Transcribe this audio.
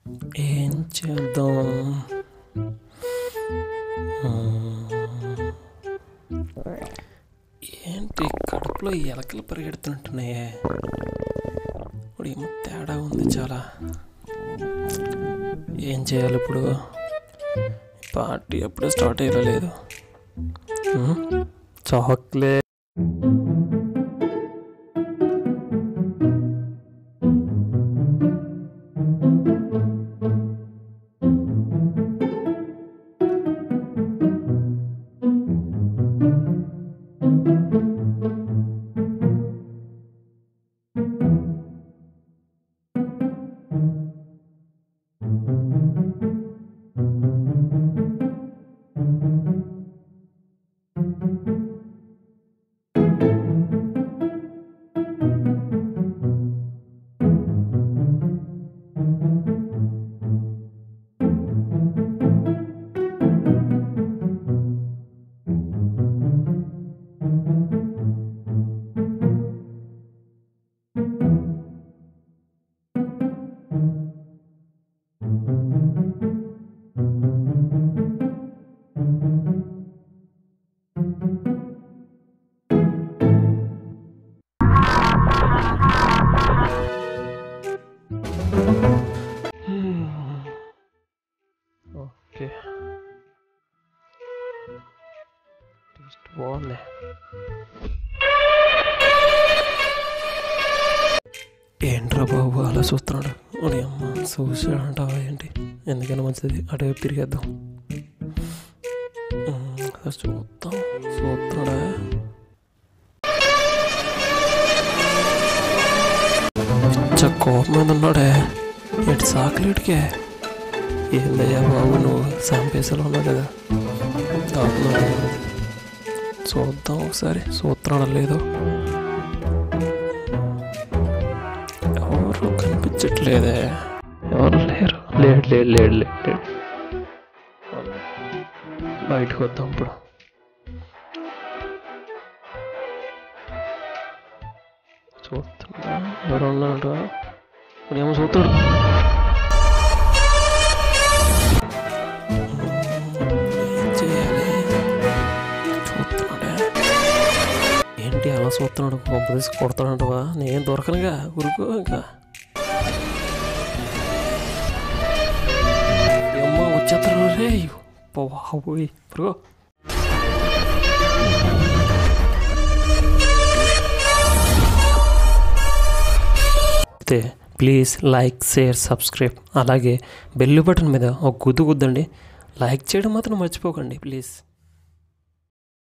ఏం చేద్దాం ఏంటి కడుపులో ఎలకలు పరిగెడుతుంటున్నాయే ఇప్పుడు ఏమో తేడా ఉంది చాలా ఏం చేయాలి ఇప్పుడు పార్టీ ఎప్పుడూ స్టార్ట్ అయ్యలేదు చాక్లెట్ ఓకే టేస్ట్ బాగుంది ఏంట్రా బాబు అలా చూస్తున్నాడు ఓడి అమ్మ చూసాడు అంటావా ఏంటి ఎందుకైనా మంచిది అటువైపు తిరిగేద్దాం ఉమ్, అసలు చూద్దాం చూస్తున్నాడా పిచ్చ కోపం మీద ఉన్నాడే ఎటు చాక్లెట్కే ఏందయ్యా బాబు నువ్వు శాంపేసలో ఉన్నావు కదా దాంట్లో చూద్దాం ఒకసారి సూత్రాలు లేదో ఎవరు కనిపించట్లేదే ఎవరు లేరు లేడు లేడు లేడు లేడు లేడు బయటకు వద్దాం ఇప్పుడు చూస్తున్నా ఎవరు ఉన్నాడు ఇప్పుడు ఏమో చూస్తాడు ఏం చేయాలి చూస్తున్నాడే ఏంటి అలా చూస్తున్నాడు పంపదీసి కొడతాడంటవా నేను దొరకనుగా ఉరుకు ఇంకా అమ్మ వచ్చేస్తాడు రే బాబోయ్ పురుగు అయితే ప్లీజ్ లైక్ షేర్ సబ్స్క్రైబ్ అలాగే బెల్ బటన్ మీద ఒక గుద్దు గుద్దండి లైక్ చేయడం మాత్రం మర్చిపోకండి ప్లీజ్